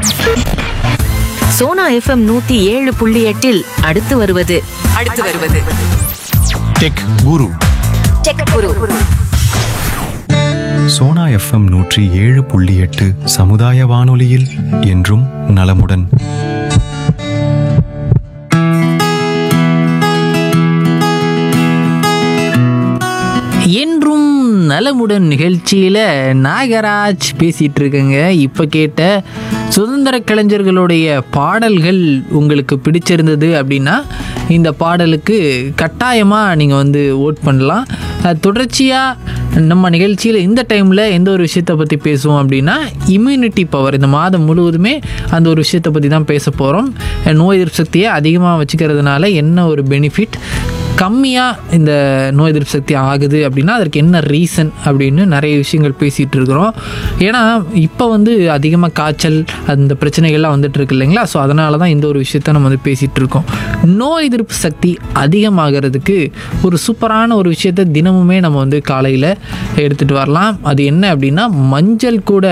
Sona FM நூத்தி ஏழு புள்ளி எட்டில் அடுத்து வருவது அடுத்து வருவது டெக் குரு டெக் குரு சோனா எஃப்எம் நூற்றி ஏழு புள்ளி எட்டு சமுதாய வானொலியில் என்றும் நலமுடன் என்றும் நலமுடன் நிகழ்ச்சியில் நாகராஜ் பேசிகிட்டு இருக்கேங்க இப்போ கேட்ட சுதந்திர கலைஞர்களுடைய பாடல்கள் உங்களுக்கு பிடிச்சிருந்தது அப்படின்னா இந்த பாடலுக்கு கட்டாயமாக நீங்கள் வந்து ஓட் பண்ணலாம் அஹ், தொடர்ச்சியாக நம்ம நிகழ்ச்சியில் இந்த டைமில் எந்த ஒரு விஷயத்தை பற்றி பேசுவோம் அப்படின்னா இம்யூனிட்டி பவர் இந்த மாதம் முழுவதுமே அந்த ஒரு விஷயத்தை பற்றி தான் பேச போகிறோம் நோய் எதிர்ப்பு சக்தியை அதிகமாக வச்சுக்கிறதுனால என்ன ஒரு பெனிஃபிட் கம்மியாக இந்த நோய் எதிர்ப்பு சக்தி ஆகுது அப்படின்னா அதற்கு என்ன ரீசன் அப்படின்னு நிறைய விஷயங்கள் பேசிகிட்டு இருக்கிறோம் ஏன்னா இப்போ வந்து அதிகமாக காய்ச்சல் அந்த பிரச்சனைகள்லாம் வந்துட்டு இருக்கு இல்லைங்களா ஸோ அதனால தான் இந்த ஒரு விஷயத்த நம்ம வந்து பேசிகிட்டு இருக்கோம் நோய் எதிர்ப்பு சக்தி அதிகமாகிறதுக்கு ஒரு சூப்பரான ஒரு விஷயத்த தினமுமே நம்ம வந்து காலையில் எடுத்துகிட்டு வரலாம் அது என்ன அப்படின்னா மஞ்சள் கூட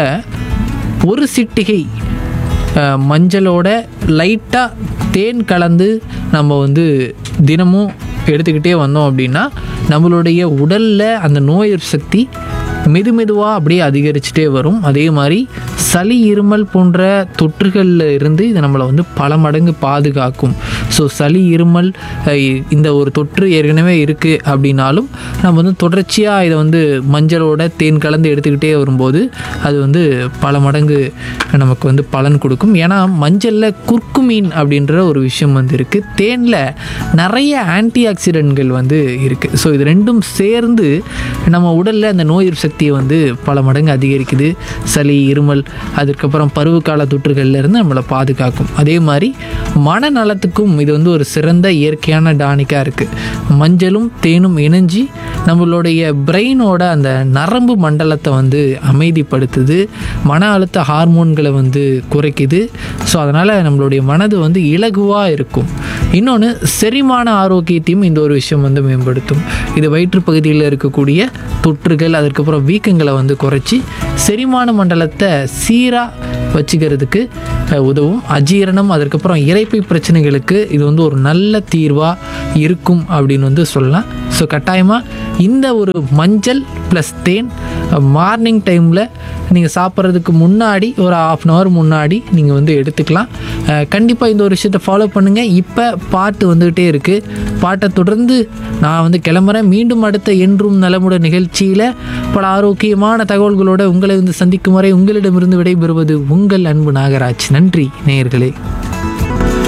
ஒரு சிட்டிகை அஹ், மஞ்சளோட லைட்டாக தேன் கலந்து நம்ம வந்து தினமும் எடுத்துக்கிட்டே வந்தோம் அப்படின்னா நம்மளுடைய உடலில் அந்த நோய் எதிர்ப்பு சக்தி மெது மெதுவாக அப்படியே அதிகரிச்சுட்டே வரும் அதே மாதிரி சளி இருமல் போன்ற தொற்றுகளில் இருந்து இது நம்மளை வந்து பல மடங்கு பாதுகாக்கும் ஸோ சளி இருமல் அஹ், இந்த ஒரு தொற்று ஏற்கனவே இருக்குது அப்படின்னாலும் நம்ம வந்து தொடர்ச்சியாக இதை வந்து மஞ்சளோட தேன் கலந்து எடுத்துக்கிட்டே வரும்போது அது வந்து பல மடங்கு நமக்கு வந்து பலன் கொடுக்கும் ஏன்னா மஞ்சளில் குர்குமீன் அப்படின்ற ஒரு விஷயம் வந்து இருக்குது தேனில் நிறைய ஆன்டி ஆக்சிடென்ட்கள் வந்து இருக்குது ஸோ இது ரெண்டும் சேர்ந்து நம்ம உடலில் அந்த நோய் எதிர்ப்பு சக்தியை வந்து பல மடங்கு அதிகரிக்குது சளி இருமல் அதுக்கப்புறம் பருவகால தொற்றுகள்ல இருந்து நம்மளை பாதுகாக்கும் அதே மாதிரி மனநலத்துக்கும் இது வந்து ஒரு சிறந்த இயற்கையான டானிக்காக இருக்குது மஞ்சளும் தேனும் இணைஞ்சி நம்மளுடைய பிரெயினோட அந்த நரம்பு மண்டலத்தை வந்து அமைதிப்படுத்துது மன அழுத்த ஹார்மோன்களை வந்து குறைக்குது ஸோ அதனால் நம்மளுடைய மனது வந்து இலகுவாக இருக்கும் இன்னொன்று செரிமான ஆரோக்கியத்தையும் இந்த ஒரு விஷயம் வந்து மேம்படுத்தும் இது வயிற்று பகுதியில் இருக்கக்கூடிய தொற்றுகள் அதுக்கப்புறம் வீக்கங்களை வந்து குறைச்சி செரிமான மண்டலத்தை சீராக வச்சுக்கிறதுக்கு அஹ், உதவும் அஜீரணம் அதுக்கப்புறம் இறைப்பை பிரச்சனைகளுக்கு இது வந்து ஒரு நல்ல தீர்வாக இருக்கும் அப்படின்னு வந்து சொல்லலாம் ஸோ கட்டாயமாக இந்த ஒரு மஞ்சள் ப்ளஸ் தேன் மார்னிங் டைமில் நீங்கள் சாப்பிட்றதுக்கு முன்னாடி ஒரு ஆஃப் அன் ஹவர் முன்னாடி நீங்கள் வந்து எடுத்துக்கலாம் கண்டிப்பாக இந்த ஒரு விஷயத்தை ஃபாலோ பண்ணுங்கள் இப்போ பாட்டு வந்துக்கிட்டே இருக்குது பாட்டை தொடர்ந்து நான் வந்து கிளம்புறேன் மீண்டும் அடுத்த என்றும் நலமுடன் நிகழ்ச்சியில் பல ஆரோக்கியமான தகவல்களோட உங்களை வந்து சந்திக்கும் வரை உங்களிடமிருந்து விடைபெறுவது உங்கள் அன்பு நாகராஜ் நன்றி நேயர்களே